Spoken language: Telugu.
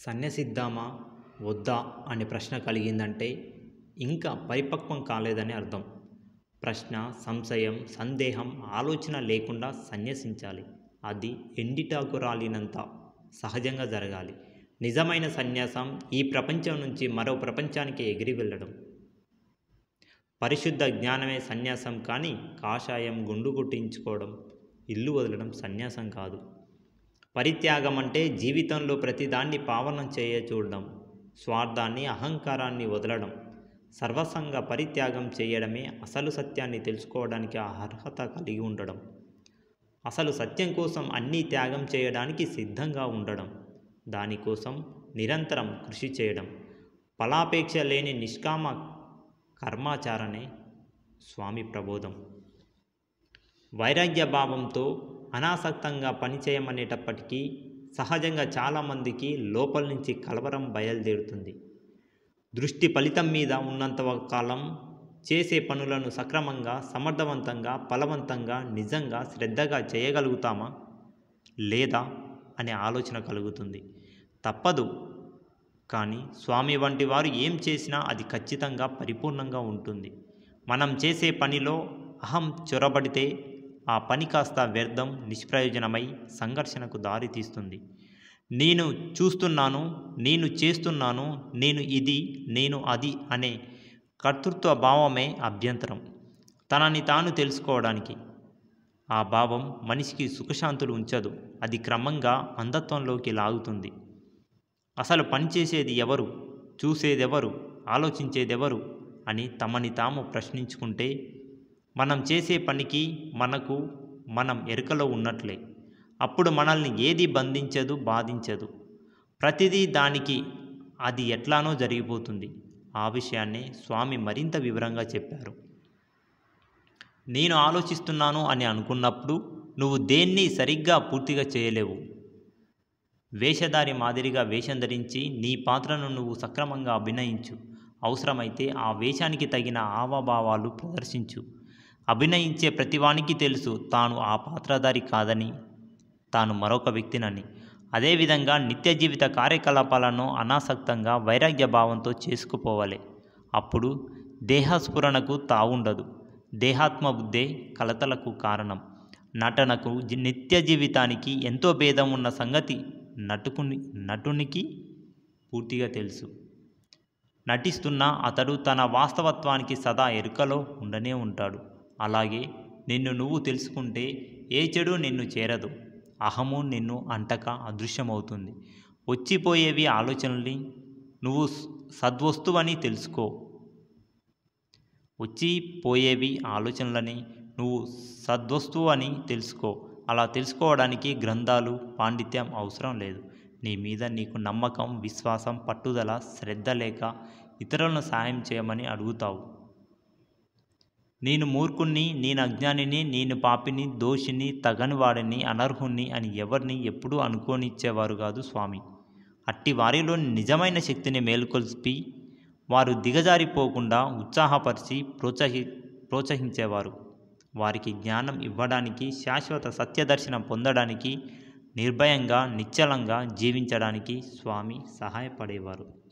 సన్యసిద్దామా వద్దా అనే ప్రశ్న కలిగిందంటే ఇంకా పరిపక్వం కాలేదని అర్థం ప్రశ్న సంశయం సందేహం ఆలోచన లేకుండా సన్యసించాలి అది ఎండిటాకు రాలినంత సహజంగా జరగాలి నిజమైన సన్యాసం ఈ ప్రపంచం నుంచి మరో ప్రపంచానికి ఎగిరి వెళ్ళడం పరిశుద్ధ జ్ఞానమే సన్యాసం కానీ కాషాయం గుండు కొట్టించుకోవడం ఇల్లు వదలడం సన్యాసం కాదు పరిత్యాగం అంటే జీవితంలో ప్రతిదాన్ని పావనం చేయ చూడడం స్వార్థాన్ని అహంకారాన్ని వదలడం సర్వసంగ పరిత్యాగం చేయడమే అసలు సత్యాన్ని తెలుసుకోవడానికి అర్హత కలిగి ఉండడం అసలు సత్యం కోసం అన్నీ త్యాగం చేయడానికి సిద్ధంగా ఉండడం దానికోసం నిరంతరం కృషి చేయడం ఫలాపేక్ష లేని నిష్కామ కర్మాచారణే స్వామి ప్రబోధం వైరాగ్య భావంతో అనాసక్తంగా పనిచేయమనేటప్పటికీ సహజంగా చాలామందికి లోపల నుంచి కలవరం బయలుదేరుతుంది దృష్టి ఫలితం మీద ఉన్నంత కాలం చేసే పనులను సక్రమంగా సమర్థవంతంగా ఫలవంతంగా నిజంగా శ్రద్ధగా చేయగలుగుతామా లేదా అనే ఆలోచన కలుగుతుంది తప్పదు కానీ స్వామి వంటి వారు ఏం చేసినా అది ఖచ్చితంగా పరిపూర్ణంగా ఉంటుంది మనం చేసే పనిలో అహం చొరబడితే ఆ పని కాస్త వ్యర్థం నిష్ప్రయోజనమై సంఘర్షణకు దారితీస్తుంది నేను చూస్తున్నాను నేను చేస్తున్నాను నేను ఇది నేను అది అనే కర్తృత్వ భావమే అభ్యంతరం తనని తాను తెలుసుకోవడానికి ఆ భావం మనిషికి సుఖశాంతులు ఉంచదు అది క్రమంగా అంధత్వంలోకి లాగుతుంది అసలు పనిచేసేది ఎవరు చూసేదెవరు ఆలోచించేదెవరు అని తమని తాము ప్రశ్నించుకుంటే మనం చేసే పనికి మనకు మనం ఎరుకలో ఉన్నట్లే అప్పుడు మనల్ని ఏది బంధించదు బాధించదు ప్రతిదీ దానికి అది ఎట్లానో జరిగిపోతుంది ఆ విషయాన్ని స్వామి మరింత వివరంగా చెప్పారు నేను ఆలోచిస్తున్నాను అని అనుకున్నప్పుడు నువ్వు దేన్ని సరిగ్గా పూర్తిగా చేయలేవు వేషధారి మాదిరిగా వేషం ధరించి నీ పాత్రను నువ్వు సక్రమంగా అభినయించు అవసరమైతే ఆ వేషానికి తగిన హావభావాలు ప్రదర్శించు అభినయించే ప్రతివానికి తెలుసు తాను ఆ పాత్రధారి కాదని తాను మరొక వ్యక్తినని అదేవిధంగా నిత్య జీవిత కార్యకలాపాలను అనాసక్తంగా వైరాగ్య భావంతో చేసుకుపోవాలి అప్పుడు దేహస్ఫురణకు తావుండదు దేహాత్మ బుద్ధే కలతలకు కారణం నటనకు జి- నిత్య జీవితానికి ఎంతో భేదం ఉన్న సంగతి నటుకుని నటునికి పూర్తిగా తెలుసు నటిస్తున్నా అతడు తన వాస్తవత్వానికి సదా ఎరుకలో ఉండనే ఉంటాడు అలాగే నిన్ను నువ్వు తెలుసుకుంటే ఏ చెడు నిన్ను చేరదు అహము నిన్ను అంటక అదృశ్యమవుతుంది వచ్చిపోయేవి ఆలోచనల్ని నువ్వు స- సద్వస్తువని తెలుసుకో వచ్చి పోయేవి ఆలోచనలని నువ్వు సద్వస్తువు అని తెలుసుకో అలా తెలుసుకోవడానికి గ్రంథాలు పాండిత్యం అవసరం లేదు నీ మీద నీకు నమ్మకం విశ్వాసం పట్టుదల శ్రద్ధ లేక ఇతరులను సాయం చేయమని అడుగుతావు నేను మూర్ఖుణ్ణి నేను అజ్ఞానిని నేను పాపిని దోషిని తగని వాడిని అనర్హుణ్ణి అని ఎవరిని ఎప్పుడూ అనుకోనిచ్చేవారు కాదు స్వామి అట్టి వారిలోని నిజమైన శక్తిని మేలుకొల్పి వారు దిగజారిపోకుండా ఉత్సాహపరిచి ప్రోత్సహి ప్రోత్సహించేవారు వారికి జ్ఞానం ఇవ్వడానికి శాశ్వత సత్యదర్శనం పొందడానికి నిర్భయంగా నిశ్చలంగా జీవించడానికి స్వామి సహాయపడేవారు